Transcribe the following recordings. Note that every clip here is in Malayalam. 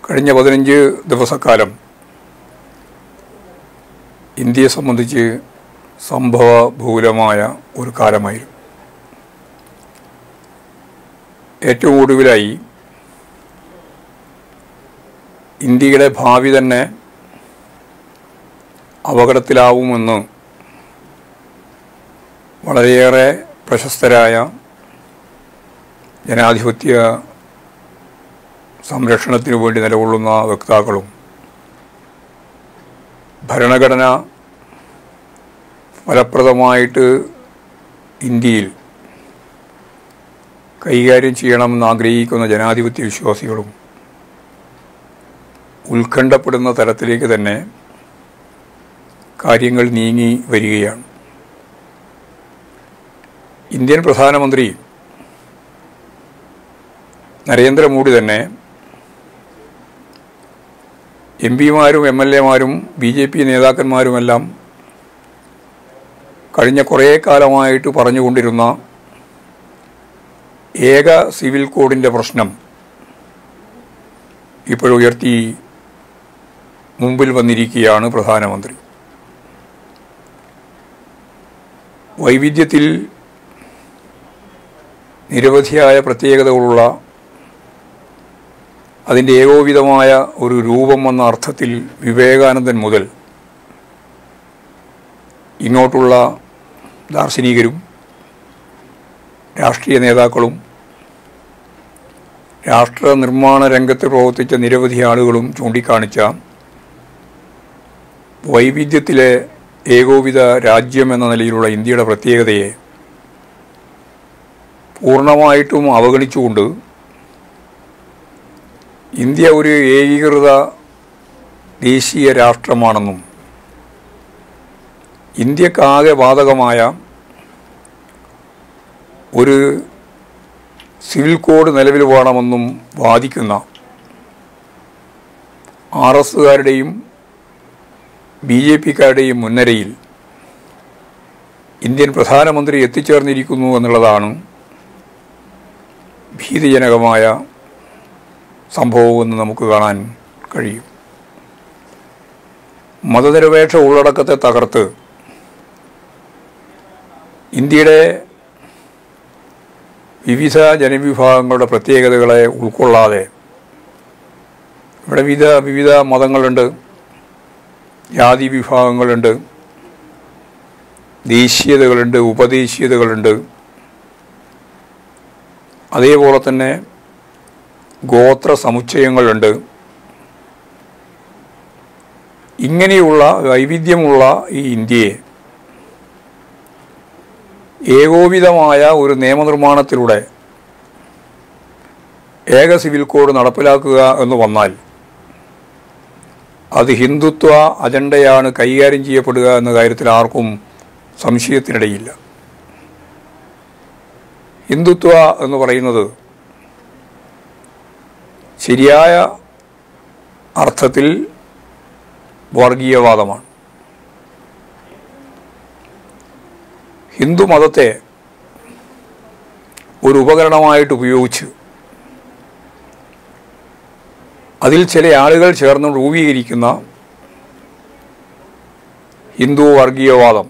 കഴിഞ്ഞ പതിനഞ്ച് ദിവസക്കാലം ഇന്ത്യയെ സംബന്ധിച്ച് സംഭവ ബഹുലമായ ഒരു കാലമായിരുന്നു ഏറ്റവും ഒടുവിലായി ഇന്ത്യയുടെ ഭാവി തന്നെ അപകടത്തിലാവുമെന്ന് വളരെയേറെ പ്രശസ്തരായ ജനാധിപത്യ സംരക്ഷണത്തിനു വേണ്ടി നിലകൊള്ളുന്ന വക്താക്കളും ഭരണഘടന ഫലപ്രദമായിട്ട് ഇന്ത്യയിൽ കൈകാര്യം ചെയ്യണമെന്ന് ആഗ്രഹിക്കുന്ന ജനാധിപത്യ വിശ്വാസികളും ഉത്കണ്ഠപ്പെടുന്ന തരത്തിലേക്ക് തന്നെ കാര്യങ്ങൾ നീങ്ങി വരികയാണ് ഇന്ത്യൻ പ്രധാനമന്ത്രി നരേന്ദ്രമോദി തന്നെ എം പിമാരും എം എൽ എമാരും ബി ജെ പി നേതാക്കന്മാരുമെല്ലാം കഴിഞ്ഞ കുറേ കാലമായിട്ട് പറഞ്ഞുകൊണ്ടിരുന്ന ഏക സിവിൽ കോഡിൻ്റെ പ്രശ്നം ഇപ്പോഴുയർത്തി മുമ്പിൽ വന്നിരിക്കുകയാണ് പ്രധാനമന്ത്രി വൈവിധ്യത്തിൽ നിരവധിയായ പ്രത്യേകതകളുള്ള അതിൻ്റെ ഏകോപിതമായ ഒരു രൂപം എന്ന അർത്ഥത്തിൽ വിവേകാനന്ദൻ മുതൽ ഇങ്ങോട്ടുള്ള ദാർശനികരും രാഷ്ട്രീയ നേതാക്കളും രാഷ്ട്ര നിർമ്മാണ രംഗത്ത് പ്രവർത്തിച്ച നിരവധി ആളുകളും ചൂണ്ടിക്കാണിച്ച വൈവിധ്യത്തിലെ ഏകോപിത രാജ്യം എന്ന നിലയിലുള്ള ഇന്ത്യയുടെ പ്രത്യേകതയെ പൂർണ്ണമായിട്ടും അവഗണിച്ചുകൊണ്ട് ഇന്ത്യ ഒരു ഏകീകൃത ദേശീയ രാഷ്ട്രമാണെന്നും ഇന്ത്യക്കാകെ ബാധകമായ ഒരു സിവിൽ കോഡ് നിലവിൽ വേണമെന്നും വാദിക്കുന്ന ആർ എസുകാരുടെയും ബി ജെ പിക്കാരുടെയും മുൻനിരയിൽ ഇന്ത്യൻ പ്രധാനമന്ത്രി എത്തിച്ചേർന്നിരിക്കുന്നു എന്നുള്ളതാണ് ഭീതിജനകമായ സംഭവമെന്ന് നമുക്ക് കാണാൻ കഴിയും മതനിരപേക്ഷ ഉള്ളടക്കത്തെ തകർത്ത് ഇന്ത്യയുടെ വിവിധ ജനവിഭാഗങ്ങളുടെ പ്രത്യേകതകളെ ഉൾക്കൊള്ളാതെ ഇവിടെ വിവിധ വിവിധ മതങ്ങളുണ്ട് ജാതി വിഭാഗങ്ങളുണ്ട് ദേശീയതകളുണ്ട് ഉപദേശീയതകളുണ്ട് അതേപോലെ തന്നെ ഗോത്ര സമുച്ചയങ്ങളുണ്ട് ഇങ്ങനെയുള്ള വൈവിധ്യമുള്ള ഈ ഇന്ത്യയെ ഏകോപിതമായ ഒരു നിയമനിർമ്മാണത്തിലൂടെ ഏക സിവിൽ കോഡ് നടപ്പിലാക്കുക എന്ന് വന്നാൽ അത് ഹിന്ദുത്വ അജണ്ടയാണ് കൈകാര്യം ചെയ്യപ്പെടുക എന്ന കാര്യത്തിൽ ആർക്കും സംശയത്തിനിടയില്ല ഹിന്ദുത്വ എന്ന് പറയുന്നത് ശരിയായ അർത്ഥത്തിൽ വർഗീയവാദമാണ് ഹിന്ദു മതത്തെ ഒരു ഉപകരണമായിട്ട് ഉപയോഗിച്ച് അതിൽ ചില ആളുകൾ ചേർന്ന് രൂപീകരിക്കുന്ന ഹിന്ദു വർഗീയവാദം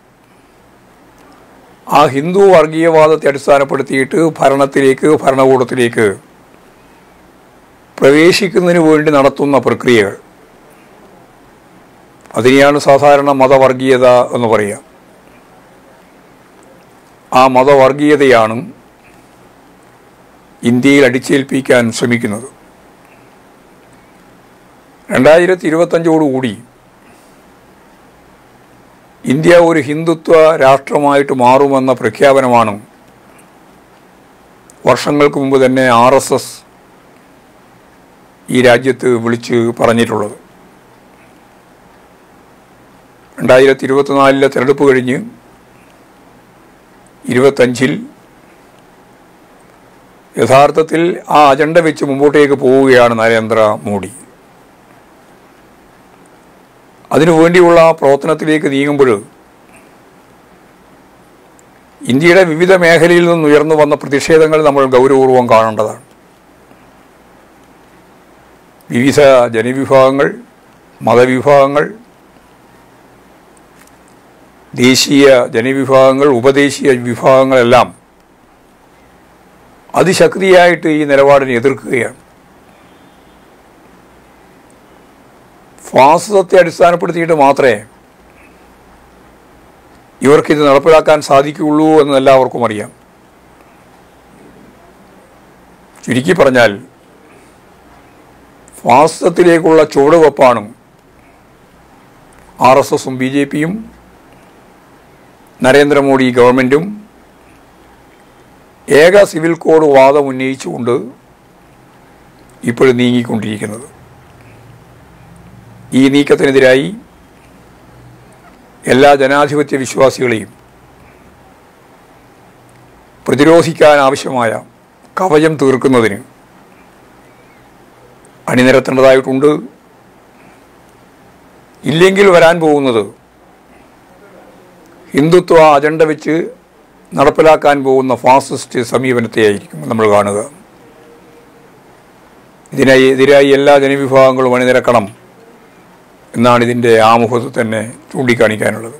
ആ ഹിന്ദു വർഗീയവാദത്തെ അടിസ്ഥാനപ്പെടുത്തിയിട്ട് ഭരണത്തിലേക്ക് ഭരണകൂടത്തിലേക്ക് പ്രവേശിക്കുന്നതിന് വേണ്ടി നടത്തുന്ന പ്രക്രിയകൾ അതിനെയാണ് സാധാരണ മതവർഗീയത എന്ന് പറയുക ആ മതവർഗീയതയാണ് ഇന്ത്യയിൽ അടിച്ചേൽപ്പിക്കാൻ ശ്രമിക്കുന്നത് രണ്ടായിരത്തി ഇരുപത്തഞ്ചോടുകൂടി ഇന്ത്യ ഒരു ഹിന്ദുത്വ രാഷ്ട്രമായിട്ട് മാറുമെന്ന പ്രഖ്യാപനമാണ് വർഷങ്ങൾക്ക് മുമ്പ് തന്നെ ആർ എസ് എസ് ഈ രാജ്യത്ത് വിളിച്ച് പറഞ്ഞിട്ടുള്ളത് രണ്ടായിരത്തി ഇരുപത്തിനാലിലെ തെരഞ്ഞെടുപ്പ് കഴിഞ്ഞ് ഇരുപത്തഞ്ചിൽ യഥാർത്ഥത്തിൽ ആ അജണ്ട വെച്ച് മുമ്പോട്ടേക്ക് പോവുകയാണ് നരേന്ദ്ര മോഡി അതിനുവേണ്ടിയുള്ള പ്രവർത്തനത്തിലേക്ക് നീങ്ങുമ്പോൾ ഇന്ത്യയുടെ വിവിധ മേഖലയിൽ നിന്ന് ഉയർന്നു വന്ന പ്രതിഷേധങ്ങൾ നമ്മൾ ഗൗരവപൂർവ്വം കാണേണ്ടതാണ് വിവിധ ജനവിഭാഗങ്ങൾ മതവിഭാഗങ്ങൾ ദേശീയ ജനവിഭാഗങ്ങൾ ഉപദേശീയ വിഭാഗങ്ങളെല്ലാം അതിശക്തിയായിട്ട് ഈ നിലപാടിനെ എതിർക്കുകയാണ് ഫാസിസത്തെ അടിസ്ഥാനപ്പെടുത്തിയിട്ട് മാത്രമേ ഇവർക്കിത് നടപ്പിലാക്കാൻ സാധിക്കുകയുള്ളൂ എന്ന് എല്ലാവർക്കും അറിയാം ചുരുക്കി പറഞ്ഞാൽ ഫാസിസത്തിലേക്കുള്ള ചുവടുവെപ്പാണ് ആർ എസ് എസും ബി ജെ പിയും നരേന്ദ്രമോദി ഗവൺമെൻറ്റും ഏക സിവിൽ കോഡ് വാദം ഉന്നയിച്ചുകൊണ്ട് ഇപ്പോഴും നീങ്ങിക്കൊണ്ടിരിക്കുന്നത് ഈ നീക്കത്തിനെതിരായി എല്ലാ ജനാധിപത്യ വിശ്വാസികളെയും പ്രതിരോധിക്കാൻ ആവശ്യമായ കവചം തീർക്കുന്നതിന് അണിനിരത്തേണ്ടതായിട്ടുണ്ട് ഇല്ലെങ്കിൽ വരാൻ പോകുന്നത് ഹിന്ദുത്വ അജണ്ട വെച്ച് നടപ്പിലാക്കാൻ പോകുന്ന ഫാസിസ്റ്റ് സമീപനത്തെയായിരിക്കും നമ്മൾ കാണുക ഇതിനായി എതിരായി എല്ലാ ജനവിഭാഗങ്ങളും അണിനിരക്കണം എന്നാണ് ഇതിൻ്റെ ആമുഖത്തിൽ തന്നെ ചൂണ്ടിക്കാണിക്കാനുള്ളത്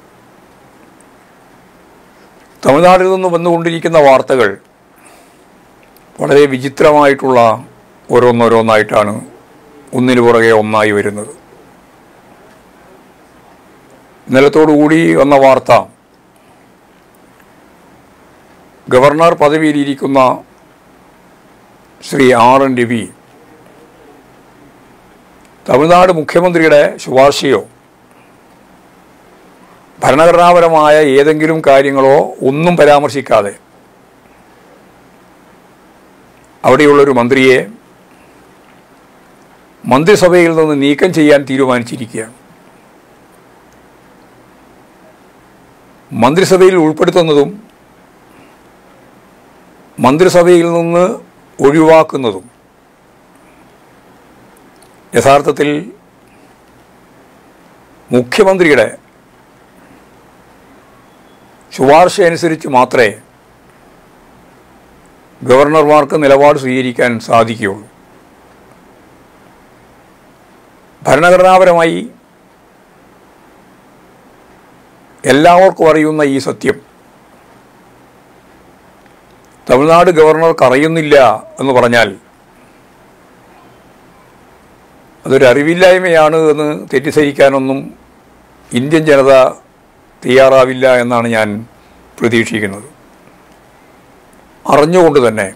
തമിഴ്നാട്ടിൽ നിന്ന് വന്നുകൊണ്ടിരിക്കുന്ന വാർത്തകൾ വളരെ വിചിത്രമായിട്ടുള്ള ഓരോന്നോരോന്നായിട്ടാണ് ഒന്നിനു പുറകെ ഒന്നായി വരുന്നത് ഇന്നലത്തോടുകൂടി വന്ന വാർത്ത ഗവർണർ പദവിയിലിരിക്കുന്ന ശ്രീ ആർ എൻ രവി തമിഴ്നാട് മുഖ്യമന്ത്രിയുടെ ശുപാർശയോ ഭരണഘടനാപരമായ ഏതെങ്കിലും കാര്യങ്ങളോ ഒന്നും പരാമർശിക്കാതെ അവിടെയുള്ളൊരു മന്ത്രിയെ മന്ത്രിസഭയിൽ നിന്ന് നീക്കം ചെയ്യാൻ തീരുമാനിച്ചിരിക്കുകയാണ് മന്ത്രിസഭയിൽ ഉൾപ്പെടുത്തുന്നതും മന്ത്രിസഭയിൽ നിന്ന് ഒഴിവാക്കുന്നതും യഥാർത്ഥത്തിൽ മുഖ്യമന്ത്രിയുടെ ശുപാർശ അനുസരിച്ച് മാത്രമേ ഗവർണർമാർക്ക് നിലപാട് സ്വീകരിക്കാൻ സാധിക്കുകയുള്ളൂ ഭരണഘടനാപരമായി എല്ലാവർക്കും അറിയുന്ന ഈ സത്യം തമിഴ്നാട് ഗവർണർക്ക് അറിയുന്നില്ല എന്ന് പറഞ്ഞാൽ അതൊരു അറിവില്ലായ്മയാണ് എന്ന് തെറ്റിദ്ധരിക്കാനൊന്നും ഇന്ത്യൻ ജനത തയ്യാറാവില്ല എന്നാണ് ഞാൻ പ്രതീക്ഷിക്കുന്നത് അറിഞ്ഞുകൊണ്ട് തന്നെ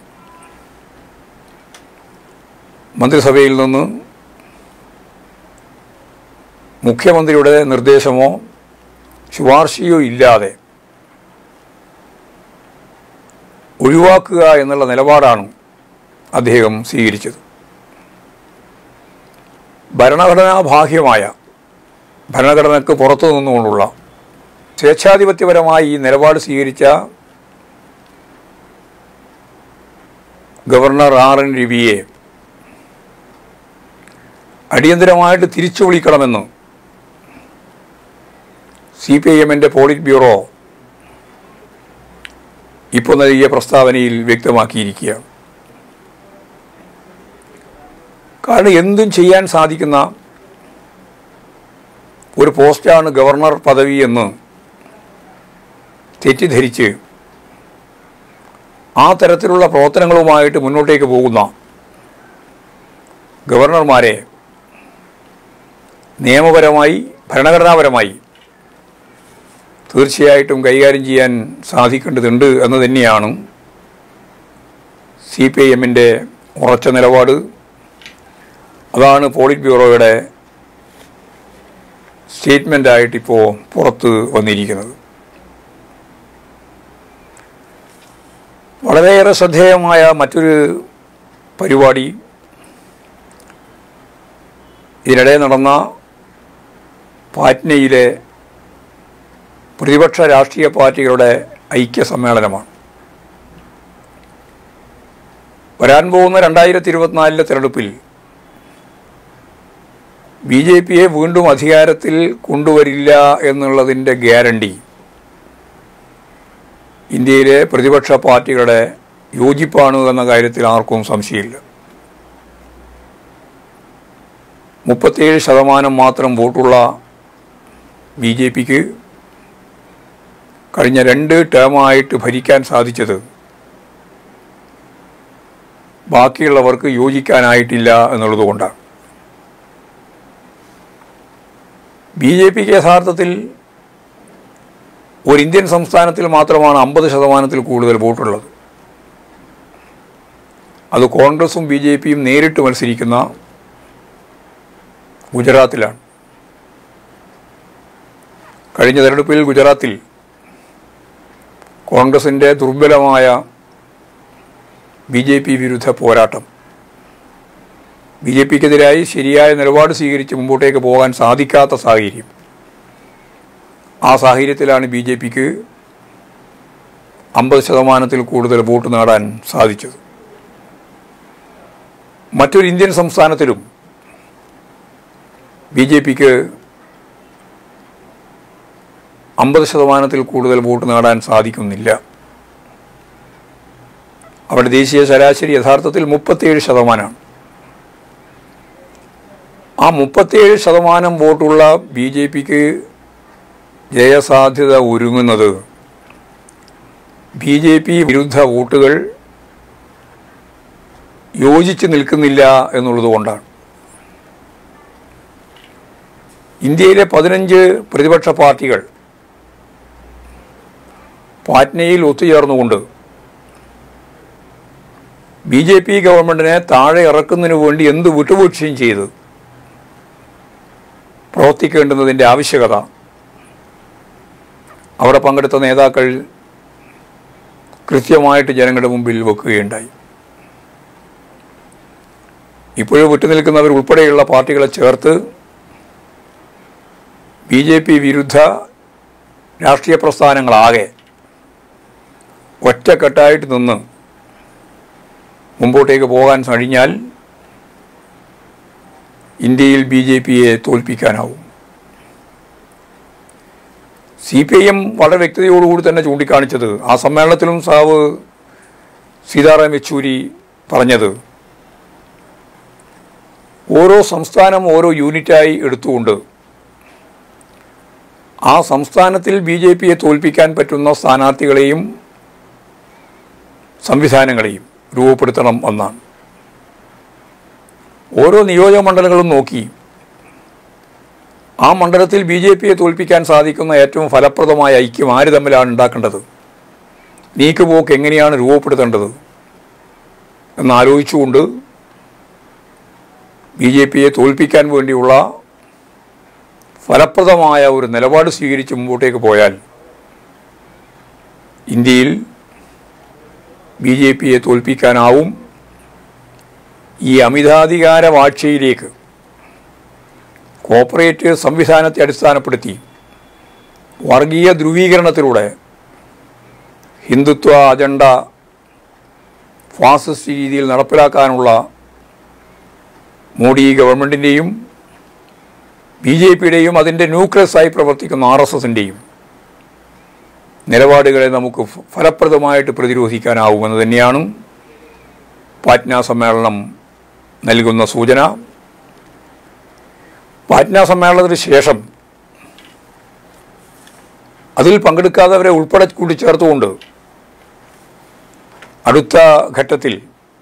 മന്ത്രിസഭയിൽ നിന്ന് മുഖ്യമന്ത്രിയുടെ നിർദ്ദേശമോ ശുപാർശയോ ഇല്ലാതെ ഒഴിവാക്കുക എന്നുള്ള നിലപാടാണ് അദ്ദേഹം സ്വീകരിച്ചത് ഭരണഘടനാ ബാഹ്യമായ ഭരണഘടനയ്ക്ക് പുറത്തു നിന്നുകൊണ്ടുള്ള സ്വേച്ഛാധിപത്യപരമായി ഈ നിലപാട് സ്വീകരിച്ച ഗവർണർ ആർ എൻ രവിയെ അടിയന്തരമായിട്ട് തിരിച്ചു വിളിക്കണമെന്ന് സി പി ഐ എമ്മിൻ്റെ പോളിറ്റ് ബ്യൂറോ ഇപ്പോൾ നൽകിയ പ്രസ്താവനയിൽ വ്യക്തമാക്കിയിരിക്കുകയാണ് കാരണം എന്തും ചെയ്യാൻ സാധിക്കുന്ന ഒരു പോസ്റ്റാണ് ഗവർണർ പദവി എന്ന് തെറ്റിദ്ധരിച്ച് ആ തരത്തിലുള്ള പ്രവർത്തനങ്ങളുമായിട്ട് മുന്നോട്ടേക്ക് പോകുന്ന ഗവർണർമാരെ നിയമപരമായി ഭരണഘടനാപരമായി തീർച്ചയായിട്ടും കൈകാര്യം ചെയ്യാൻ സാധിക്കേണ്ടതുണ്ട് എന്ന് തന്നെയാണ് സി പി ഐ എമ്മിൻ്റെ ഉറച്ച നിലപാട് അതാണ് പോളിറ്റ് ബ്യൂറോയുടെ സ്റ്റേറ്റ്മെൻ്റായിട്ട് ഇപ്പോൾ പുറത്ത് വന്നിരിക്കുന്നത് വളരെയേറെ ശ്രദ്ധേയമായ മറ്റൊരു പരിപാടി ഇതിനിടെ നടന്ന പാറ്റ്നയിലെ പ്രതിപക്ഷ രാഷ്ട്രീയ പാർട്ടികളുടെ ഐക്യ സമ്മേളനമാണ് വരാൻ പോകുന്ന രണ്ടായിരത്തി ഇരുപത്തിനാലിലെ തിരഞ്ഞെടുപ്പിൽ ബി ജെ പിയെ വീണ്ടും അധികാരത്തിൽ കൊണ്ടുവരില്ല എന്നുള്ളതിൻ്റെ ഗ്യാരണ്ടി ഇന്ത്യയിലെ പ്രതിപക്ഷ പാർട്ടികളുടെ യോജിപ്പാണ് എന്ന കാര്യത്തിൽ ആർക്കും സംശയമില്ല മുപ്പത്തേഴ് ശതമാനം മാത്രം വോട്ടുള്ള ബി ജെ പിക്ക് കഴിഞ്ഞ രണ്ട് ടേമായിട്ട് ഭരിക്കാൻ സാധിച്ചത് ബാക്കിയുള്ളവർക്ക് യോജിക്കാനായിട്ടില്ല എന്നുള്ളതുകൊണ്ടാണ് ബി ജെ പിക്ക് യഥാർത്ഥത്തിൽ ഒരു ഇന്ത്യൻ സംസ്ഥാനത്തിൽ മാത്രമാണ് അമ്പത് ശതമാനത്തിൽ കൂടുതൽ വോട്ടുള്ളത് അത് കോൺഗ്രസും ബി ജെ പിയും നേരിട്ട് മത്സരിക്കുന്ന ഗുജറാത്തിലാണ് കഴിഞ്ഞ തെരഞ്ഞെടുപ്പിൽ ഗുജറാത്തിൽ കോൺഗ്രസിൻ്റെ ദുർബലമായ ബി ജെ പി വിരുദ്ധ പോരാട്ടം ബി ജെ പിക്കെതിരായി ശരിയായ നിലപാട് സ്വീകരിച്ച് മുമ്പോട്ടേക്ക് പോകാൻ സാധിക്കാത്ത സാഹചര്യം ആ സാഹചര്യത്തിലാണ് ബി ജെ പിക്ക് അമ്പത് ശതമാനത്തിൽ കൂടുതൽ വോട്ട് നേടാൻ സാധിച്ചത് മറ്റൊരു ഇന്ത്യൻ സംസ്ഥാനത്തിലും ബി ജെ പിക്ക് അമ്പത് ശതമാനത്തിൽ കൂടുതൽ വോട്ട് നേടാൻ സാധിക്കുന്നില്ല അവിടെ ദേശീയ ശരാശരി യഥാർത്ഥത്തിൽ മുപ്പത്തിയേഴ് ശതമാനമാണ് ആ മുപ്പത്തിയേഴ് ശതമാനം വോട്ടുള്ള ബി ജെ പിക്ക് ജയസാധ്യത ഒരുങ്ങുന്നത് ബി ജെ പി വിരുദ്ധ വോട്ടുകൾ യോജിച്ച് നിൽക്കുന്നില്ല എന്നുള്ളതുകൊണ്ടാണ് ഇന്ത്യയിലെ പതിനഞ്ച് പ്രതിപക്ഷ പാർട്ടികൾ പാറ്റ്നയിൽ ഒത്തുചേർന്നുകൊണ്ട് ബി ജെ പി ഗവൺമെൻറ്റിനെ താഴെ ഇറക്കുന്നതിന് വേണ്ടി എന്ത് വിട്ടുവീഴ്ചയും ചെയ്ത് പ്രവർത്തിക്കേണ്ടുന്നതിൻ്റെ ആവശ്യകത അവിടെ പങ്കെടുത്ത നേതാക്കൾ കൃത്യമായിട്ട് ജനങ്ങളുടെ മുമ്പിൽ വെക്കുകയുണ്ടായി ഇപ്പോഴും വിട്ടുനിൽക്കുന്നവർ ഉൾപ്പെടെയുള്ള പാർട്ടികളെ ചേർത്ത് ബി ജെ പി വിരുദ്ധ രാഷ്ട്രീയ പ്രസ്ഥാനങ്ങളാകെ ഒറ്റക്കെട്ടായിട്ട് നിന്ന് മുമ്പോട്ടേക്ക് പോകാൻ കഴിഞ്ഞാൽ ഇന്ത്യയിൽ ബി ജെ പിയെ തോൽപ്പിക്കാനാവും സി പി ഐ എം വളരെ വ്യക്തതയോടുകൂടി തന്നെ ചൂണ്ടിക്കാണിച്ചത് ആ സമ്മേളനത്തിലും സാവ് സീതാറാം യെച്ചൂരി പറഞ്ഞത് ഓരോ സംസ്ഥാനം ഓരോ യൂണിറ്റായി എടുത്തുകൊണ്ട് ആ സംസ്ഥാനത്തിൽ ബി ജെ പിയെ തോൽപ്പിക്കാൻ പറ്റുന്ന സ്ഥാനാർത്ഥികളെയും സംവിധാനങ്ങളെയും രൂപപ്പെടുത്തണം എന്നാണ് ഓരോ നിയോജക മണ്ഡലങ്ങളും നോക്കി ആ മണ്ഡലത്തിൽ ബി ജെ പിയെ തോൽപ്പിക്കാൻ സാധിക്കുന്ന ഏറ്റവും ഫലപ്രദമായ ഐക്യം ആര് തമ്മിലാണ് ഉണ്ടാക്കേണ്ടത് നീക്കുപോക്ക് എങ്ങനെയാണ് രൂപപ്പെടുത്തേണ്ടത് എന്നാലോചിച്ചുകൊണ്ട് ബി ജെ പിയെ തോൽപ്പിക്കാൻ വേണ്ടിയുള്ള ഫലപ്രദമായ ഒരു നിലപാട് സ്വീകരിച്ച് മുമ്പോട്ടേക്ക് പോയാൽ ഇന്ത്യയിൽ ബി ജെ പിയെ തോൽപ്പിക്കാനാവും ഈ അമിതാധികാര വാഴ്ചയിലേക്ക് കോപ്പറേറ്റ് സംവിധാനത്തെ അടിസ്ഥാനപ്പെടുത്തി വർഗീയ ധ്രുവീകരണത്തിലൂടെ ഹിന്ദുത്വ അജണ്ട ഫാസിസ്റ്റ് രീതിയിൽ നടപ്പിലാക്കാനുള്ള മോഡി ഗവൺമെൻറ്റിൻ്റെയും ബി ജെ പിയുടെയും അതിൻ്റെ ന്യൂക്ലിയസായി പ്രവർത്തിക്കുന്ന ആർ എസ് എസിൻ്റെയും നിലപാടുകളെ നമുക്ക് ഫ- ഫലപ്രദമായിട്ട് പ്രതിരോധിക്കാനാവുമെന്ന് തന്നെയാണ് പാറ്റ്ന സമ്മേളനം നൽകുന്ന സൂചന പാറ്റ്ന സമ്മേളനത്തിന് ശേഷം അതിൽ പങ്കെടുക്കാത്തവരെ ഉൾപ്പെടെ കൂട്ടിച്ചേർത്തുകൊണ്ട് അടുത്ത ഘട്ടത്തിൽ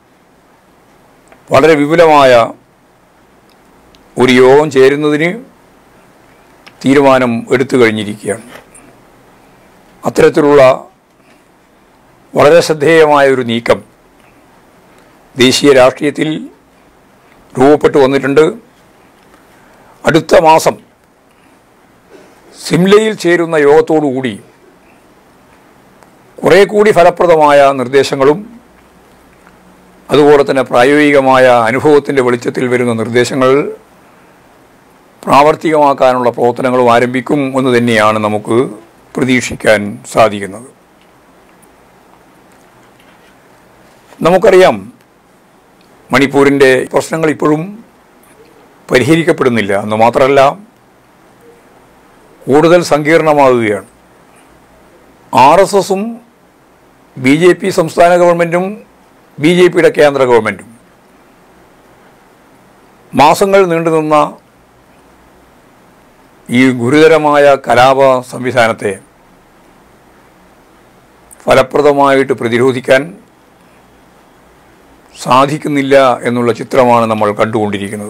വളരെ വിപുലമായ ഒരു യോഗം ചേരുന്നതിന് തീരുമാനം എടുത്തു കഴിഞ്ഞിരിക്കുകയാണ് അത്തരത്തിലുള്ള വളരെ ശ്രദ്ധേയമായ ഒരു നീക്കം ദേശീയ രാഷ്ട്രീയത്തിൽ രൂപപ്പെട്ടു വന്നിട്ടുണ്ട് അടുത്ത മാസം സിംലയിൽ ചേരുന്ന യോഗത്തോടുകൂടി കുറേ കൂടി ഫലപ്രദമായ നിർദ്ദേശങ്ങളും അതുപോലെ തന്നെ പ്രായോഗികമായ അനുഭവത്തിൻ്റെ വെളിച്ചത്തിൽ വരുന്ന നിർദ്ദേശങ്ങൾ പ്രാവർത്തികമാക്കാനുള്ള പ്രവർത്തനങ്ങളും ആരംഭിക്കും എന്ന് തന്നെയാണ് നമുക്ക് പ്രതീക്ഷിക്കാൻ സാധിക്കുന്നത് നമുക്കറിയാം മണിപ്പൂരിൻ്റെ പ്രശ്നങ്ങൾ ഇപ്പോഴും പരിഹരിക്കപ്പെടുന്നില്ല എന്ന് മാത്രമല്ല കൂടുതൽ സങ്കീർണമാവുകയാണ് ആർ എസ് എസും ബി ജെ പി സംസ്ഥാന ഗവൺമെൻറ്റും ബി ജെ പിയുടെ കേന്ദ്ര ഗവൺമെൻറ്റും മാസങ്ങൾ നീണ്ടുനിന്ന ഈ ഗുരുതരമായ കലാപ സംവിധാനത്തെ ഫലപ്രദമായിട്ട് പ്രതിരോധിക്കാൻ സാധിക്കുന്നില്ല എന്നുള്ള ചിത്രമാണ് നമ്മൾ കണ്ടുകൊണ്ടിരിക്കുന്നത്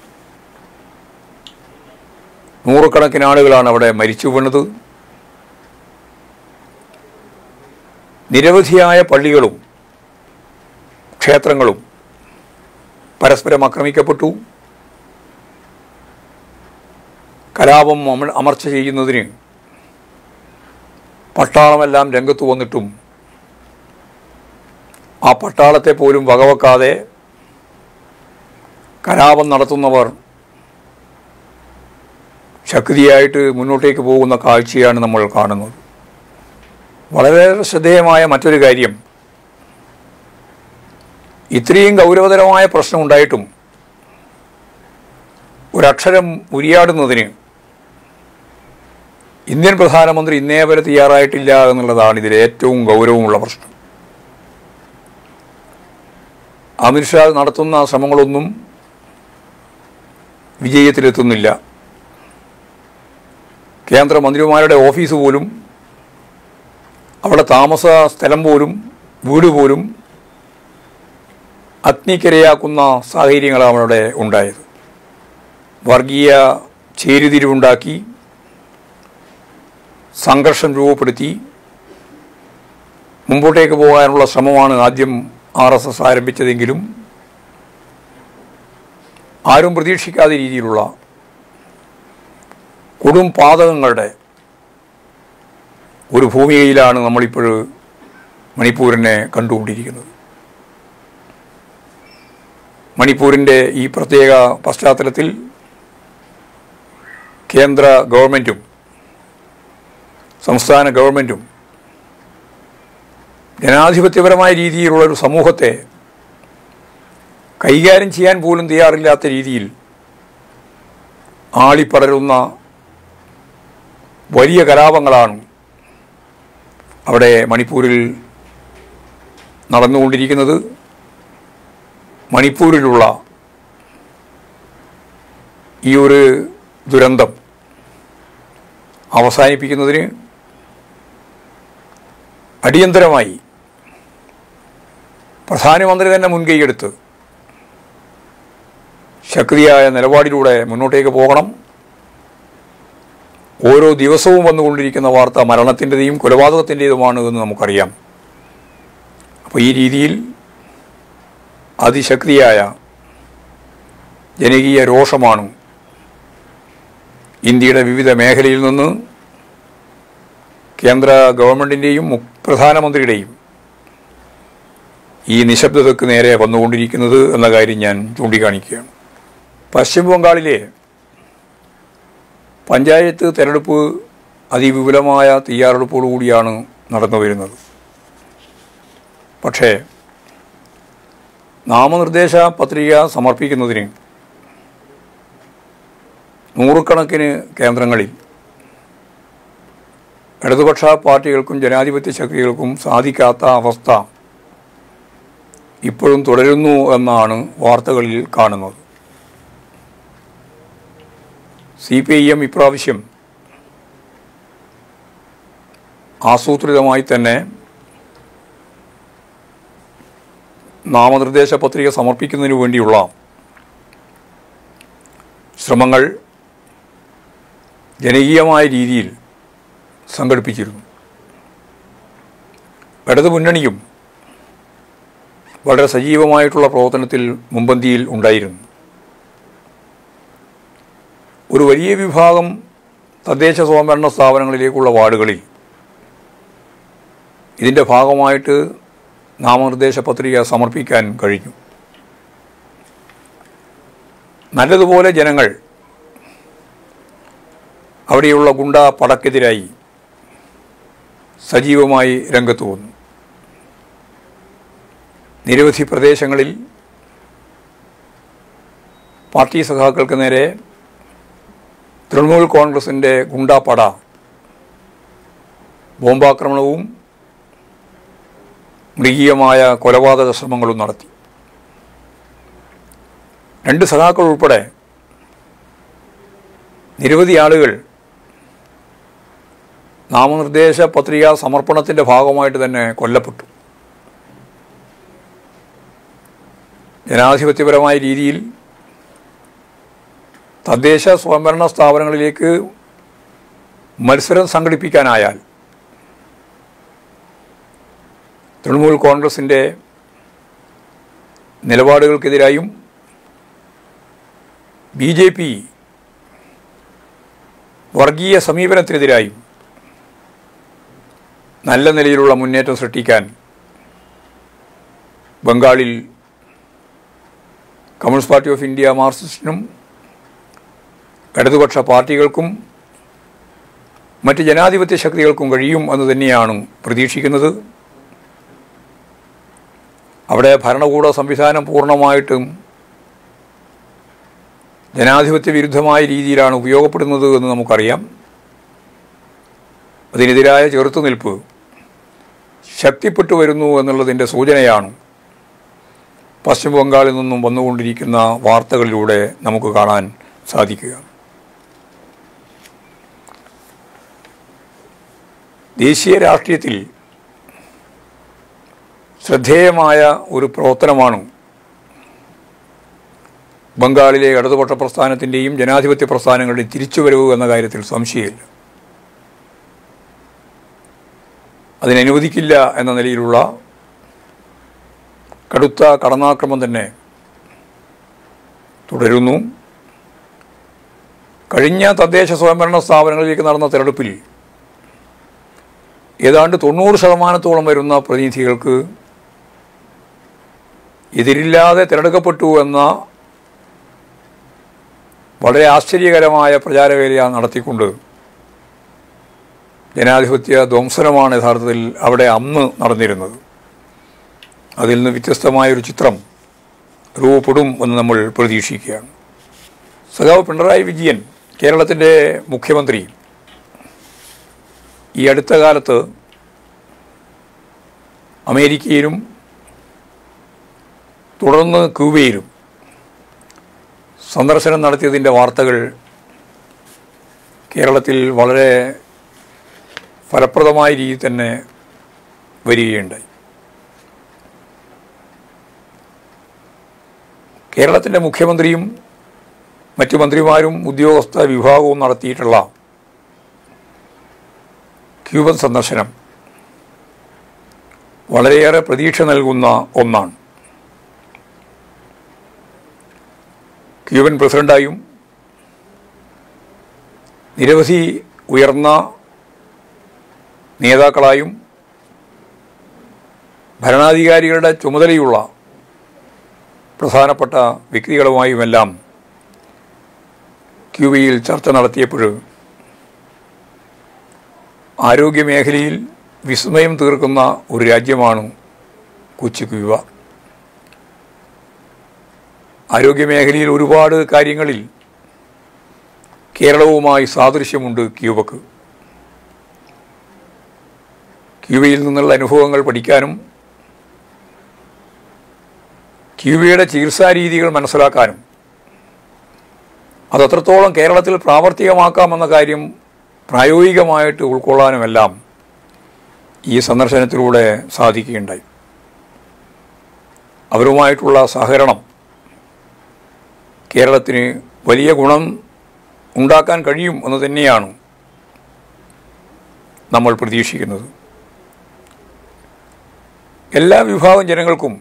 നൂറുകണക്കിന് ആളുകളാണ് അവിടെ മരിച്ചു വീണത് നിരവധിയായ പള്ളികളും ക്ഷേത്രങ്ങളും പരസ്പരം ആക്രമിക്കപ്പെട്ടു കലാപം അമ- അമർച്ച ചെയ്യുന്നതിന് പട്ടാളമെല്ലാം രംഗത്ത് വന്നിട്ടും ആ പട്ടാളത്തെ പോലും വകവെക്കാതെ കലാപം നടത്തുന്നവർ ശക്തിയായിട്ട് മുന്നോട്ടേക്ക് പോകുന്ന കാഴ്ചയാണ് നമ്മൾ കാണുന്നത് വളരെ ശ്രദ്ധേയമായ മറ്റൊരു കാര്യം ഇത്രയും ഗൗരവതരമായ പ്രശ്നമുണ്ടായിട്ടും ഒരക്ഷരം ഉരിയാടുന്നതിന് ഇന്ത്യൻ പ്രധാനമന്ത്രി ഇന്നേ വരെ തയ്യാറായിട്ടില്ല എന്നുള്ളതാണ് ഇതിലെ ഏറ്റവും ഗൗരവമുള്ള പ്രശ്നം അമിത്ഷാ നടത്തുന്ന ശ്രമങ്ങളൊന്നും വിജയത്തിലെത്തുന്നില്ല കേന്ദ്രമന്ത്രിമാരുടെ ഓഫീസ് പോലും അവിടെ താമസ സ്ഥലം പോലും വീട് പോലും അഗ്നിക്കിരയാക്കുന്ന സാഹചര്യങ്ങളാണ് അവിടെ ഉണ്ടായത് വർഗീയ ചേരിതിരിവുണ്ടാക്കി സംഘർഷം രൂപപ്പെടുത്തി മുമ്പോട്ടേക്ക് പോകാനുള്ള ശ്രമമാണ് ആദ്യം ആർ എസ് എസ് ആരംഭിച്ചതെങ്കിലും ആരും പ്രതീക്ഷിക്കാത്ത രീതിയിലുള്ള കൊടും പാതകങ്ങളുടെ ഒരു ഭൂമികയിലാണ് നമ്മളിപ്പോൾ മണിപ്പൂരിനെ കണ്ടുകൊണ്ടിരിക്കുന്നത് മണിപ്പൂരിൻ്റെ ഈ പ്രത്യേക പശ്ചാത്തലത്തിൽ കേന്ദ്ര ഗവൺമെൻറ്റും സംസ്ഥാന ഗവൺമെൻറ്റും ജനാധിപത്യപരമായ രീതിയിലുള്ള ഒരു സമൂഹത്തെ കൈകാര്യം ചെയ്യാൻ പോലും തയ്യാറില്ലാത്ത രീതിയിൽ ആളിപ്പടരുന്ന വലിയ കലാപങ്ങളാണ് അവിടെ മണിപ്പൂരിൽ നടന്നുകൊണ്ടിരിക്കുന്നത് മണിപ്പൂരിലുള്ള ഈ ഒരു ദുരന്തം അവസാനിപ്പിക്കുന്നതിന് അടിയന്തരമായി പ്രധാനമന്ത്രി തന്നെ മുൻകൈയെടുത്ത് ശക്തിയായ നിലപാടിലൂടെ മുന്നോട്ടേക്ക് പോകണം ഓരോ ദിവസവും വന്നുകൊണ്ടിരിക്കുന്ന വാർത്ത മരണത്തിൻ്റെതും കൊലപാതകത്തിൻ്റെതുമാണ് എന്ന് നമുക്കറിയാം അപ്പോൾ ഈ രീതിയിൽ അതിശക്തിയായ ജനകീയ രോഷമാണ് ഇന്ത്യയുടെ വിവിധ മേഖലയിൽ നിന്ന് കേന്ദ്ര ഗവൺമെൻറ്റിൻ്റെയും പ്രധാനമന്ത്രിയുടെയും ഈ നിശബ്ദതയ്ക്ക് നേരെ വന്നുകൊണ്ടിരിക്കുന്നത് എന്ന കാര്യം ഞാൻ ചൂണ്ടിക്കാണിക്കുകയാണ് പശ്ചിമ ബംഗാളിലെ പഞ്ചായത്ത് തെരഞ്ഞെടുപ്പ് അതിവിപുലമായ തയ്യാറെടുപ്പോടുകൂടിയാണ് നടന്നു വരുന്നത് പക്ഷേ നാമനിർദ്ദേശ പത്രിക സമർപ്പിക്കുന്നതിന് നൂറുകണക്കിന് കേന്ദ്രങ്ങളിൽ ഇടതുപക്ഷ പാർട്ടികൾക്കും ജനാധിപത്യ ശക്തികൾക്കും സാധിക്കാത്ത അവസ്ഥ ഇപ്പോഴും തുടരുന്നു എന്നാണ് വാർത്തകളിൽ കാണുന്നത് സി പി ഐ എം ഇപ്രാവശ്യം ആസൂത്രിതമായി തന്നെ നാമനിർദ്ദേശ പത്രിക സമർപ്പിക്കുന്നതിന് വേണ്ടിയുള്ള ശ്രമങ്ങൾ ജനകീയമായ രീതിയിൽ സംഘടിപ്പിച്ചിരുന്നു ഇടതു മുന്നണിയും വളരെ സജീവമായിട്ടുള്ള പ്രവർത്തനത്തിൽ മുമ്പന്തിയിൽ ഉണ്ടായിരുന്നു ഒരു വലിയ വിഭാഗം തദ്ദേശ സ്വയംഭരണ സ്ഥാപനങ്ങളിലേക്കുള്ള വാർഡുകളിൽ ഇതിൻ്റെ ഭാഗമായിട്ട് നാമനിർദ്ദേശ പത്രിക സമർപ്പിക്കാൻ കഴിഞ്ഞു നല്ലതുപോലെ ജനങ്ങൾ അവിടെയുള്ള ഗുണ്ട പടക്കെതിരായി സജീവമായി രംഗത്ത് വന്നു നിരവധി പ്രദേശങ്ങളിൽ പാർട്ടി സഖാക്കൾക്ക് നേരെ തൃണമൂൽ കോൺഗ്രസിൻ്റെ ഗുണ്ടാപ്പട ബോംബാക്രമണവും മൃഗീയമായ കൊലപാതക ശ്രമങ്ങളും നടത്തി രണ്ട് സഖാക്കൾ ഉൾപ്പെടെ നിരവധി ആളുകൾ നാമനിർദ്ദേശ പത്രിക സമർപ്പണത്തിൻ്റെ ഭാഗമായിട്ട് തന്നെ കൊല്ലപ്പെട്ടു ജനാധിപത്യപരമായ രീതിയിൽ തദ്ദേശ സ്വയംഭരണ സ്ഥാപനങ്ങളിലേക്ക് മത്സരം സംഘടിപ്പിക്കാനായാൽ തൃണമൂൽ കോൺഗ്രസിൻ്റെ നിലപാടുകൾക്കെതിരായും ബി ജെ പി വർഗീയ സമീപനത്തിനെതിരായും നല്ല നിലയിലുള്ള മുന്നേറ്റം സൃഷ്ടിക്കാൻ ബംഗാളിൽ കമ്മ്യൂണിസ്റ്റ് പാർട്ടി ഓഫ് ഇന്ത്യ മാർക്സിസ്റ്റിനും ഇടതുപക്ഷ പാർട്ടികൾക്കും മറ്റ് ജനാധിപത്യ ശക്തികൾക്കും കഴിയും എന്ന് തന്നെയാണ് പ്രതീക്ഷിക്കുന്നത് അവിടെ ഭരണകൂട സംവിധാനം പൂർണ്ണമായിട്ടും ജനാധിപത്യ വിരുദ്ധമായ രീതിയിലാണ് ഉപയോഗപ്പെടുന്നത് എന്ന് നമുക്കറിയാം അതിനെതിരായ ചെറുത്തുനിൽപ്പ് ശക്തിപ്പെട്ടു വരുന്നു എന്നുള്ളതിൻ്റെ സൂചനയാണ് പശ്ചിമ ബംഗാളിൽ നിന്നും വന്നുകൊണ്ടിരിക്കുന്ന വാർത്തകളിലൂടെ നമുക്ക് കാണാൻ സാധിക്കുക ദേശീയ രാഷ്ട്രീയത്തിൽ ശ്രദ്ധേയമായ ഒരു പ്രവർത്തനമാണ് ബംഗാളിലെ ഇടതുപക്ഷ പ്രസ്ഥാനത്തിൻ്റെയും ജനാധിപത്യ പ്രസ്ഥാനങ്ങളുടെയും തിരിച്ചുവരവ് എന്ന കാര്യത്തിൽ സംശയമില്ല അതിനനുവദിക്കില്ല എന്ന നിലയിലുള്ള കടുത്ത കടന്നാക്രമം തന്നെ തുടരുന്നു കഴിഞ്ഞ തദ്ദേശ സ്വയംഭരണ സ്ഥാപനങ്ങളിലേക്ക് നടന്ന തെരഞ്ഞെടുപ്പിൽ ഏതാണ്ട് തൊണ്ണൂറ് ശതമാനത്തോളം വരുന്ന പ്രതിനിധികൾക്ക് എതിരില്ലാതെ തിരഞ്ഞെടുക്കപ്പെട്ടു എന്ന വളരെ ആശ്ചര്യകരമായ പ്രചാരവേല നടത്തിക്കൊണ്ട് ജനാധിപത്യ ധ്വംസനമാണ് യഥാർത്ഥത്തിൽ അവിടെ അന്ന് നടന്നിരുന്നത് അതിൽ നിന്ന് വ്യത്യസ്തമായൊരു ചിത്രം രൂപപ്പെടും എന്ന് നമ്മൾ പ്രതീക്ഷിക്കുകയാണ് സഖാവ് പിണറായി വിജയൻ കേരളത്തിൻ്റെ മുഖ്യമന്ത്രി ഈ അടുത്ത കാലത്ത് അമേരിക്കയിലും തുടർന്ന് ക്യൂബയിലും സന്ദർശനം നടത്തിയതിൻ്റെ വാർത്തകൾ കേരളത്തിൽ വളരെ ഫലപ്രദമായ രീതിയിൽ തന്നെ വരികയുണ്ടായി കേരളത്തിൻ്റെ മുഖ്യമന്ത്രിയും മറ്റു മന്ത്രിമാരും ഉദ്യോഗസ്ഥ വിഭാഗവും നടത്തിയിട്ടുള്ള ക്യൂബൻ സന്ദർശനം വളരെയേറെ പ്രതീക്ഷ നൽകുന്ന ഒന്നാണ് ക്യൂബൻ പ്രസിഡൻ്റായും നിരവധി ഉയർന്ന നേതാക്കളായും ഭരണാധികാരികളുടെ ചുമതലയുള്ള പ്രധാനപ്പെട്ട വ്യക്തികളുമായുമെല്ലാം ക്യൂബയിൽ ചർച്ച നടത്തിയപ്പോൾ ആരോഗ്യമേഖലയിൽ വിസ്മയം തീർക്കുന്ന ഒരു രാജ്യമാണ് കൊച്ചു ക്യൂബ ആരോഗ്യമേഖലയിൽ ഒരുപാട് കാര്യങ്ങളിൽ കേരളവുമായി സാദൃശ്യമുണ്ട് ക്യൂബക്ക് ക്യൂബയിൽ നിന്നുള്ള അനുഭവങ്ങൾ പഠിക്കാനും ക്യൂബയുടെ ചികിത്സാ രീതികൾ മനസ്സിലാക്കാനും അതത്രത്തോളം കേരളത്തിൽ പ്രാവർത്തികമാക്കാമെന്ന കാര്യം പ്രായോഗികമായിട്ട് ഉൾക്കൊള്ളാനുമെല്ലാം ഈ സന്ദർശനത്തിലൂടെ സാധിക്കുകയുണ്ടായി അവരുമായിട്ടുള്ള സഹകരണം കേരളത്തിന് വലിയ ഗുണം ഉണ്ടാക്കാൻ കഴിയും എന്ന് തന്നെയാണ് നമ്മൾ പ്രതീക്ഷിക്കുന്നത് എല്ലാ വിഭാഗം ജനങ്ങൾക്കും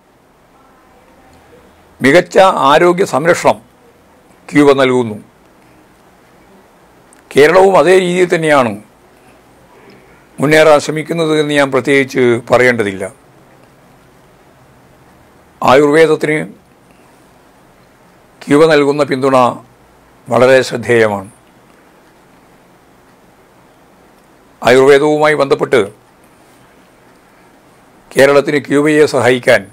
മികച്ച ആരോഗ്യ സംരക്ഷണം ക്യൂബ നൽകുന്നു കേരളവും അതേ രീതിയിൽ തന്നെയാണ് മുന്നേറാൻ ശ്രമിക്കുന്നത് എന്ന് ഞാൻ പ്രത്യേകിച്ച് പറയേണ്ടതില്ല ആയുർവേദത്തിന് ക്യൂബ നൽകുന്ന പിന്തുണ വളരെ ശ്രദ്ധേയമാണ് ആയുർവേദവുമായി ബന്ധപ്പെട്ട് കേരളത്തിന് ക്യൂബയെ സഹായിക്കാൻ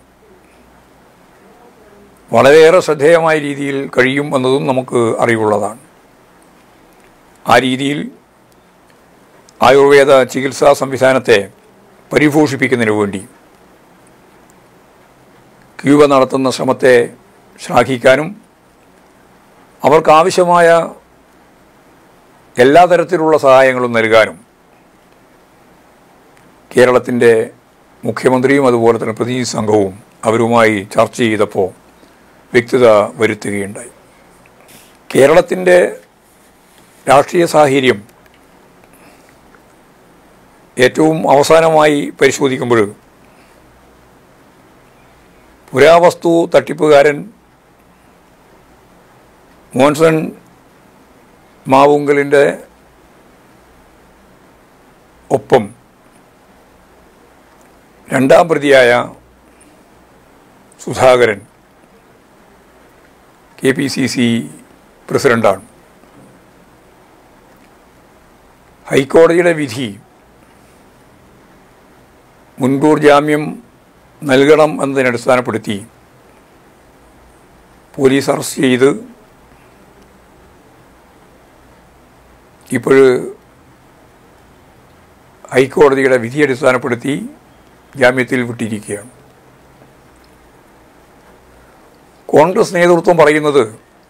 വളരെയേറെ ശ്രദ്ധേയമായ രീതിയിൽ കഴിയും എന്നതും നമുക്ക് അറിവുള്ളതാണ് ആ രീതിയിൽ ആയുർവേദ ചികിത്സാ സംവിധാനത്തെ പരിപോഷിപ്പിക്കുന്നതിനു വേണ്ടി ക്യൂബ നടത്തുന്ന ശ്രമത്തെ ശ്ലാഘിക്കാനും അവർക്കാവശ്യമായ എല്ലാ തരത്തിലുള്ള സഹായങ്ങളും നൽകാനും കേരളത്തിൻ്റെ മുഖ്യമന്ത്രിയും അതുപോലെ തന്നെ പ്രതിനിധി സംഘവും അവരുമായി ചർച്ച ചെയ്തപ്പോൾ വ്യക്തത വരുത്തുകയുണ്ടായി കേരളത്തിൻ്റെ രാഷ്ട്രീയ സാഹചര്യം ഏറ്റവും അവസാനമായി പരിശോധിക്കുമ്പോൾ പുരാവസ്തു തട്ടിപ്പുകാരൻ മോൻസൺ മാവുങ്കലിൻ്റെ ഒപ്പം രണ്ടാം പ്രതിയായ Sudhakaran K P C C പ്രസിഡൻ്റാണ് ഹൈക്കോടതിയുടെ വിധി മുൻകൂർ ജാമ്യം നൽകണം എന്നതിനെ അടിസ്ഥാനപ്പെടുത്തി പോലീസ് അറസ്റ്റ് ചെയ്ത് ഇപ്പോൾ ഹൈക്കോടതിയുടെ വിധി അടിസ്ഥാനപ്പെടുത്തി ജാമ്യത്തിൽ വിട്ടിരിക്കുകയാണ് കോൺഗ്രസ് നേതൃത്വം പറയുന്നത്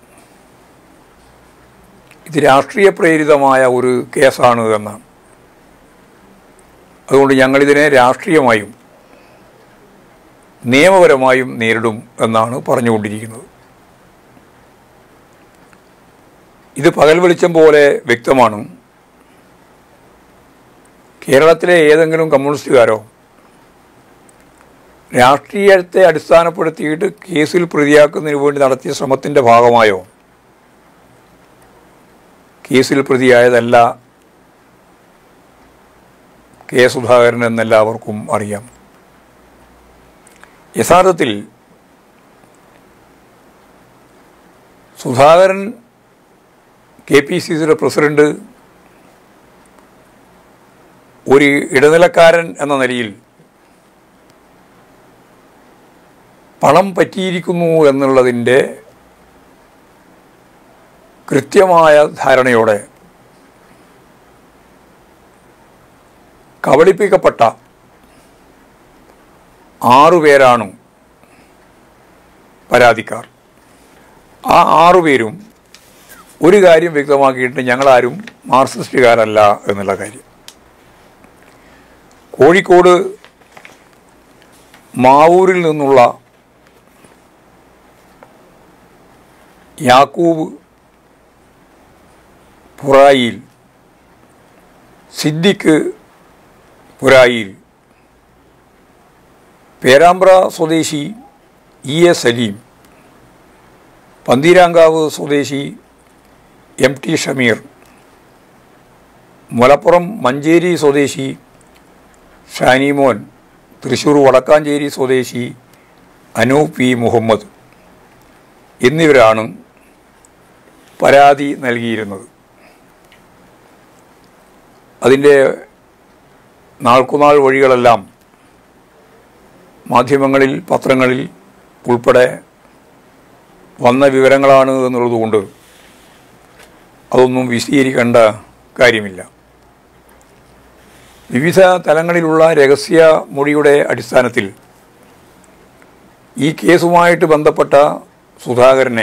ഇത് രാഷ്ട്രീയ പ്രേരിതമായ ഒരു കേസാണ് എന്നാണ് അതുകൊണ്ട് ഞങ്ങളിതിനെ രാഷ്ട്രീയമായും നിയമപരമായും നേരിടും എന്നാണ് പറഞ്ഞുകൊണ്ടിരിക്കുന്നത് ഇത് പകൽ വെളിച്ചം പോലെ വ്യക്തമാണ് കേരളത്തിലെ ഏതെങ്കിലും കമ്മ്യൂണിസ്റ്റുകാരോ രാഷ്ട്രീയത്തെ അടിസ്ഥാനപ്പെടുത്തിയിട്ട് കേസിൽ പ്രതിയാക്കുന്നതിന് വേണ്ടി നടത്തിയ ശ്രമത്തിൻ്റെ ഭാഗമായോ കേസിൽ പ്രതിയായതല്ല കെ സുധാകരൻ എന്നെല്ലാവർക്കും അറിയാം യഥാർത്ഥത്തിൽ സുധാകരൻ കെ പി സി സിയുടെ പ്രസിഡന്റ് ഒരു ഇടനിലക്കാരൻ എന്ന നിലയിൽ പണം പറ്റിയിരിക്കുന്നു എന്നുള്ളതിൻ്റെ കൃത്യമായ ധാരണയോടെ കബളിപ്പിക്കപ്പെട്ട ആറുപേരാണ് പരാതിക്കാർ ആ ആറുപേരും ഒരു കാര്യം വ്യക്തമാക്കിയിട്ട് ഞങ്ങളാരും മാർക്സിസ്റ്റുകാരല്ല എന്നുള്ള കാര്യം കോഴിക്കോട് മാവൂരിൽ നിന്നുള്ള യാക്കൂബ് പുറായിൽ സിദ്ദിഖ് പുരായിൽ പേരാമ്പ്ര സ്വദേശി ഇ എ സലീം പന്തീരാങ്കാവ് സ്വദേശി എം ടി ഷമീർ മലപ്പുറം മഞ്ചേരി സ്വദേശി ഷാനിമോൻ തൃശ്ശൂർ വടക്കാഞ്ചേരി സ്വദേശി അനൂപ് പി മുഹമ്മദ് എന്നിവരാണ് പരാതി നൽകിയിരുന്നത് അതിൻ്റെ നാൾക്കുനാൾ വഴികളെല്ലാം മാധ്യമങ്ങളിൽ പത്രങ്ങളിൽ ഉൾപ്പെടെ വന്ന വിവരങ്ങളാണ് എന്നുള്ളതുകൊണ്ട് അതൊന്നും വിശദീകരിക്കേണ്ട കാര്യമില്ല വിവിധ തലങ്ങളിലുള്ള രഹസ്യ മൊഴിയുടെ അടിസ്ഥാനത്തിൽ ഈ കേസുമായിട്ട് ബന്ധപ്പെട്ട സുധാകരനെ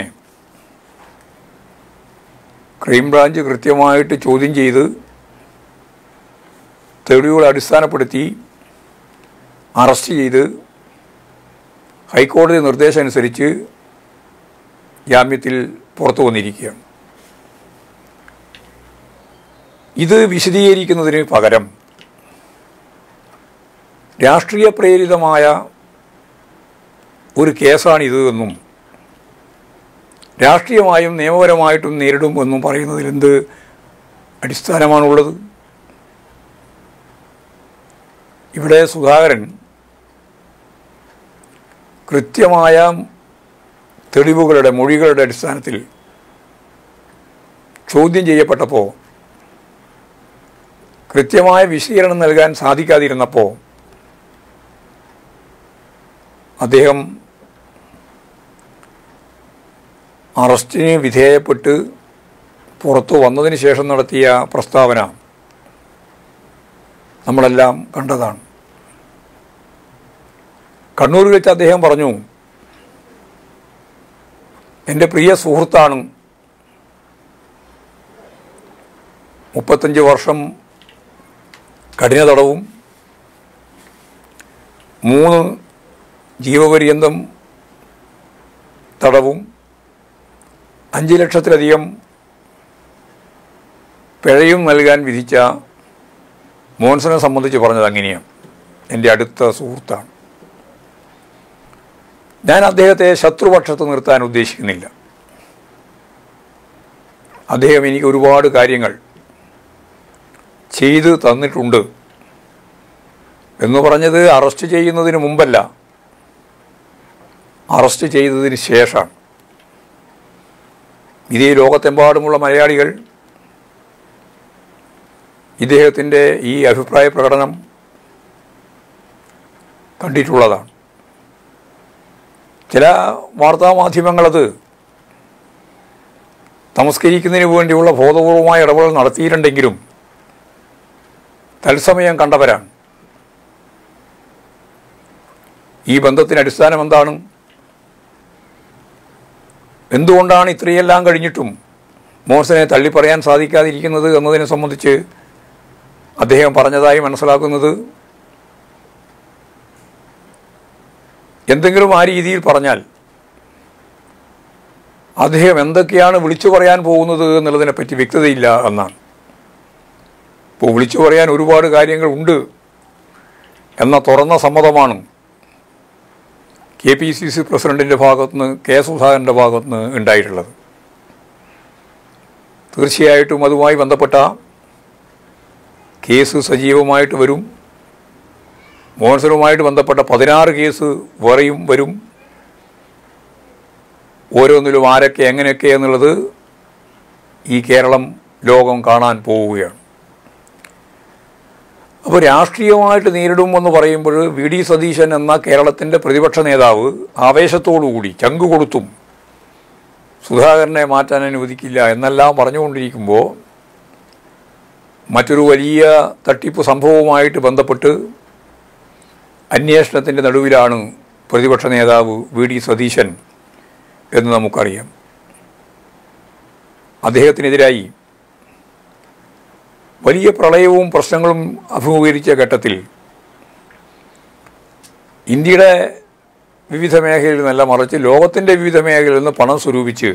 ക്രൈംബ്രാഞ്ച് കൃത്യമായിട്ട് ചോദ്യം ചെയ്ത് തെളിവുകളെ അടിസ്ഥാനപ്പെടുത്തി അറസ്റ്റ് ചെയ്ത് ഹൈക്കോടതി നിർദ്ദേശം അനുസരിച്ച് ജാമ്യത്തിൽ പുറത്തു വന്നിരിക്കുകയാണ് ഇത് വിശദീകരിക്കുന്നതിന് പകരം രാഷ്ട്രീയ പ്രേരിതമായ ഒരു കേസാണിത് എന്നും രാഷ്ട്രീയമായും നിയമപരമായിട്ടും നേരിടും എന്നും പറയുന്നതിൽ എന്ത് അടിസ്ഥാനമാണുള്ളത് ഇവിടെ സുധാകരൻ കൃത്യമായ തെളിവുകളുടെ മൊഴികളുടെ അടിസ്ഥാനത്തിൽ ചോദ്യം ചെയ്യപ്പെട്ടപ്പോൾ കൃത്യമായ വിശദീകരണം നൽകാൻ സാധിക്കാതിരുന്നപ്പോൾ അദ്ദേഹം അറസ്റ്റിന് വിധേയപ്പെട്ട് പുറത്തു വന്നതിന് ശേഷം നടത്തിയ പ്രസ്താവന നമ്മളെല്ലാം കണ്ടതാണ് കണ്ണൂരിൽ വെച്ച് അദ്ദേഹം പറഞ്ഞു എൻ്റെ പ്രിയ സുഹൃത്താണ് മുപ്പത്തഞ്ച് വർഷം കഠിന തടവും മൂന്ന് ജീവപര്യന്തം തടവും അഞ്ച് ലക്ഷത്തിലധികം പിഴയും നൽകാൻ വിധിച്ച മോൻസനെ സംബന്ധിച്ച് പറഞ്ഞത് അങ്ങനെയാണ് എൻ്റെ അടുത്ത സുഹൃത്താണ് ഞാൻ അദ്ദേഹത്തെ ശത്രുപക്ഷത്ത് നിർത്താൻ ഉദ്ദേശിക്കുന്നില്ല അദ്ദേഹം എനിക്ക് ഒരുപാട് കാര്യങ്ങൾ ചെയ്തു തന്നിട്ടുണ്ട് എന്ന് പറഞ്ഞത് അറസ്റ്റ് ചെയ്യുന്നതിന് മുമ്പല്ല അറസ്റ്റ് ചെയ്തതിന് ശേഷമാണ് ഇതേ ലോകത്തെമ്പാടുമുള്ള മലയാളികൾ ഇദ്ദേഹത്തിൻ്റെ ഈ അഭിപ്രായ പ്രകടനം കണ്ടിട്ടുള്ളതാണ് ചില വാർത്താമാധ്യമങ്ങളത് തമസ്കരിക്കുന്നതിന് വേണ്ടിയുള്ള ബോധപൂർവമായ ഇടപെടൽ നടത്തിയിട്ടുണ്ടെങ്കിലും തത്സമയം കണ്ടവരാണ് ഈ ബന്ധത്തിന് അടിസ്ഥാനം എന്താണ് എന്തുകൊണ്ടാണ് ഇത്രയെല്ലാം കഴിഞ്ഞിട്ടും മോർസനെ തള്ളിപ്പറയാൻ സാധിക്കാതിരിക്കുന്നത് എന്നതിനെ സംബന്ധിച്ച് അദ്ദേഹം പറഞ്ഞതായി മനസ്സിലാക്കുന്നത് എന്തെങ്കിലും ആ രീതിയിൽ പറഞ്ഞാൽ അദ്ദേഹം എന്തൊക്കെയാണ് വിളിച്ചു പറയാൻ പോകുന്നത് എന്നുള്ളതിനെപ്പറ്റി വ്യക്തതയില്ല എന്നാണ് ഇപ്പോൾ വിളിച്ചു പറയാൻ ഒരുപാട് കാര്യങ്ങൾ ഉണ്ട് എന്ന തുറന്ന സമ്മതമാണ് കെ പി സി സി പ്രസിഡന്റിൻ്റെ ഭാഗത്തുനിന്ന് കെ സുധാകരൻ്റെ ഭാഗത്തുനിന്ന് ഉണ്ടായിട്ടുള്ളത് തീർച്ചയായിട്ടും അതുമായി ബന്ധപ്പെട്ട കേസ് സജീവമായിട്ട് വരും മോഹൻസനുമായിട്ട് ബന്ധപ്പെട്ട പതിനാറ് കേസ് വേറെയും വരും ഓരോന്നിലും ആരൊക്കെ എങ്ങനെയൊക്കെ എന്നുള്ളത് ഈ കേരളം ലോകം കാണാൻ പോവുകയാണ് അപ്പോൾ രാഷ്ട്രീയമായിട്ട് നേരിടുമെന്ന് പറയുമ്പോൾ വി ഡി സതീശൻ എന്ന കേരളത്തിൻ്റെ പ്രതിപക്ഷ നേതാവ് ആവേശത്തോടുകൂടി ചങ്ക് കൊടുത്തും സുധാകരനെ മാറ്റാൻ അനുവദിക്കില്ല എന്നെല്ലാം പറഞ്ഞുകൊണ്ടിരിക്കുമ്പോൾ മറ്റൊരു വലിയ തട്ടിപ്പ് സംഭവവുമായിട്ട് ബന്ധപ്പെട്ട് അന്വേഷണത്തിൻ്റെ നടുവിലാണ് പ്രതിപക്ഷ നേതാവ് വി ഡി സതീശൻ എന്ന് നമുക്കറിയാം അദ്ദേഹത്തിനെതിരായി വലിയ പ്രളയവും പ്രശ്നങ്ങളും അഭിമുഖീകരിച്ച ഘട്ടത്തിൽ ഇന്ത്യയുടെ വിവിധ മേഖലയിൽ നിന്നല്ല മറിച്ച് ലോകത്തിൻ്റെ വിവിധ മേഖലയിൽ നിന്ന് പണം സ്വരൂപിച്ച്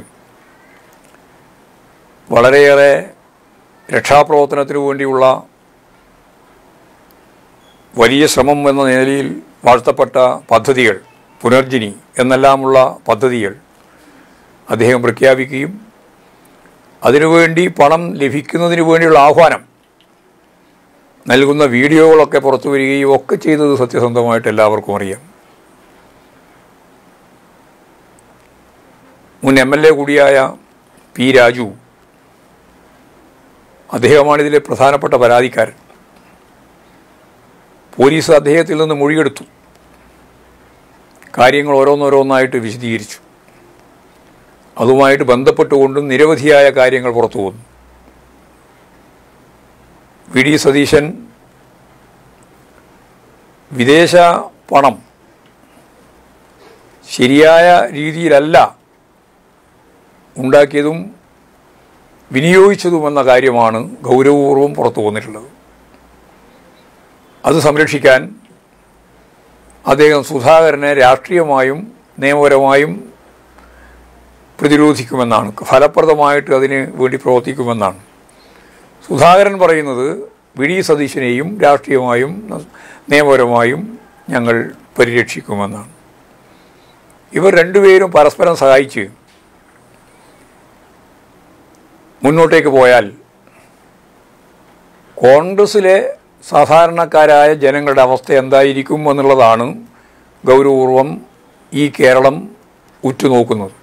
വളരെയേറെ രക്ഷാപ്രവർത്തനത്തിനു വേണ്ടിയുള്ള വലിയ ശ്രമം എന്ന നിലയിൽ വാഴ്ത്തപ്പെട്ട പദ്ധതികൾ പുനർജനി എന്നെല്ലാമുള്ള പദ്ധതികൾ അദ്ദേഹം പ്രഖ്യാപിക്കുകയും അതിനുവേണ്ടി പണം ലഭിക്കുന്നതിന് വേണ്ടിയുള്ള ആഹ്വാനം നൽകുന്ന വീഡിയോകളൊക്കെ പുറത്തു വരികയും ഒക്കെ ചെയ്തത് സത്യസന്ധമായിട്ട് എല്ലാവർക്കും അറിയാം മുൻ എം എൽ എ കൂടിയായ പി രാജു അദ്ദേഹമാണ് ഇതിലെ പ്രധാനപ്പെട്ട പരാതിക്കാരൻ പോലീസ് അദ്ദേഹത്തിൽ നിന്ന് മൊഴിയെടുത്തു കാര്യങ്ങൾ ഓരോന്നോരോന്നായിട്ട് വിശദീകരിച്ചു അതുമായിട്ട് ബന്ധപ്പെട്ടുകൊണ്ടും നിരവധിയായ കാര്യങ്ങൾ പുറത്തു വന്നു വി ഡി സതീശൻ വിദേശ പണം ശരിയായ രീതിയിലല്ല ഉണ്ടാക്കിയതും വിനിയോഗിച്ചതുമെന്ന കാര്യമാണ് ഗൗരവപൂർവ്വം പുറത്തു വന്നിട്ടുള്ളത് അത് സംരക്ഷിക്കാൻ അദ്ദേഹം സുധാകരനെ രാഷ്ട്രീയമായും നിയമപരമായും പ്രതിരോധിക്കുമെന്നാണ് ഫലപ്രദമായിട്ട് അതിന് വേണ്ടി പ്രവർത്തിക്കുമെന്നാണ് സുധാകരൻ പറയുന്നത് വി ഡി സതീശനെയും രാഷ്ട്രീയമായും നിയമപരമായും ഞങ്ങൾ പരിരക്ഷിക്കുമെന്നാണ് ഇവർ രണ്ടുപേരും പരസ്പരം സഹായിച്ച് മുന്നോട്ടേക്ക് പോയാൽ കോൺഗ്രസ്സിലെ സാധാരണക്കാരായ ജനങ്ങളുടെ അവസ്ഥ എന്തായിരിക്കും എന്നുള്ളതാണ് ഗൗരവപൂർവം ഈ കേരളം ഉറ്റുനോക്കുന്നത്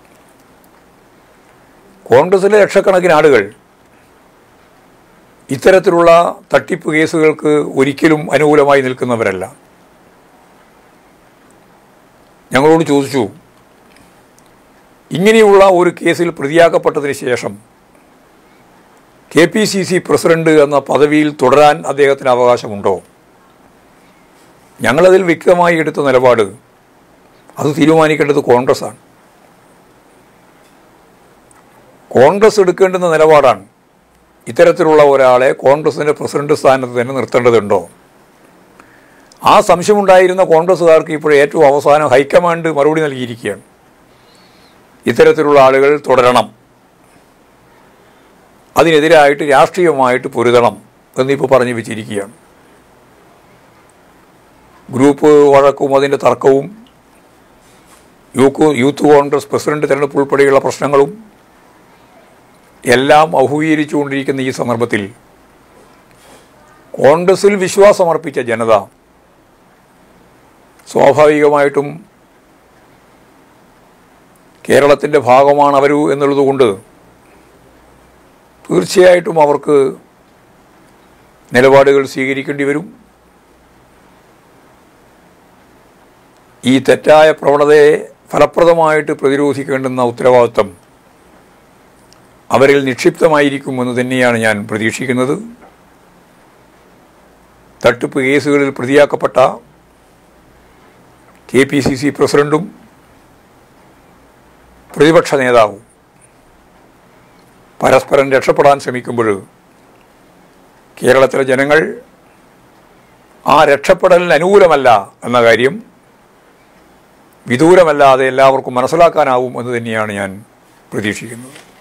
കോൺഗ്രസ്സിലെ ലക്ഷക്കണക്കിന് ആളുകൾ ഇത്തരത്തിലുള്ള തട്ടിപ്പ് കേസുകൾക്ക് ഒരിക്കലും അനുകൂലമായി നിൽക്കുന്നവരല്ല ഞങ്ങളോട് ചോദിച്ചു ഇങ്ങനെയുള്ള ഒരു കേസിൽ പ്രതിയാക്കപ്പെട്ടതിന് ശേഷം K P C C president എന്ന പദവിയിൽ തുടരാൻ അദ്ദേഹത്തിന് അവകാശമുണ്ടോ ഞങ്ങളതിൽ വ്യക്തമായി എടുത്ത നിലപാട് അത് തീരുമാനിക്കേണ്ടത് കോൺഗ്രസ്സാണ് കോൺഗ്രസ് എടുക്കേണ്ടുന്ന നിലപാടാണ് ഇത്തരത്തിലുള്ള ഒരാളെ കോൺഗ്രസിൻ്റെ പ്രസിഡന്റ് സ്ഥാനത്ത് തന്നെ നിർത്തേണ്ടതുണ്ടോ ആ സംശയമുണ്ടായിരുന്ന കോൺഗ്രസ്സുകാർക്ക് ഇപ്പോൾ ഏറ്റവും അവസാനം ഹൈക്കമാൻഡ് മറുപടി നൽകിയിരിക്കുകയാണ് ഇത്തരത്തിലുള്ള ആളുകൾ തുടരണം അതിനെതിരായിട്ട് രാഷ്ട്രീയമായിട്ട് പൊരുതണം എന്നിപ്പോൾ പറഞ്ഞു വെച്ചിരിക്കുകയാണ് ഗ്രൂപ്പ് വഴക്കും അതിൻ്റെ തർക്കവും യൂത്ത് യൂത്ത് കോൺഗ്രസ് പ്രസിഡന്റ് തെരഞ്ഞെടുപ്പ് ഉൾപ്പെടെയുള്ള പ്രശ്നങ്ങളും എല്ലാം അഭിമുഖീകരിച്ചുകൊണ്ടിരിക്കുന്ന ഈ സന്ദർഭത്തിൽ കോൺഗ്രസിൽ വിശ്വാസമർപ്പിച്ച ജനത സ്വാഭാവികമായിട്ടും കേരളത്തിൻ്റെ ഭാഗമാണ് അവരു എന്നുള്ളതുകൊണ്ട് തീർച്ചയായിട്ടും അവർക്ക് നിലപാടുകൾ സ്വീകരിക്കേണ്ടി വരും ഈ തെറ്റായ പ്രവണതയെ ഫലപ്രദമായിട്ട് പ്രതിരോധിക്കേണ്ടുന്ന ഉത്തരവാദിത്വം അവരിൽ നിക്ഷിപ്തമായിരിക്കുമെന്ന് തന്നെയാണ് ഞാൻ പ്രതീക്ഷിക്കുന്നത് തട്ടിപ്പ് കേസുകളിൽ പ്രതിയാക്കപ്പെട്ട കെ പി സി സി പ്രസിഡൻറ്റും പ്രതിപക്ഷ നേതാവും പരസ്പരം രക്ഷപ്പെടാൻ ശ്രമിക്കുമ്പോൾ കേരളത്തിലെ ജനങ്ങൾ ആ രക്ഷപ്പെടലിന് അനുകൂലമല്ല എന്ന കാര്യം വിദൂരമല്ലാതെ എല്ലാവർക്കും മനസ്സിലാക്കാനാവും എന്ന് തന്നെയാണ് ഞാൻ പ്രതീക്ഷിക്കുന്നത്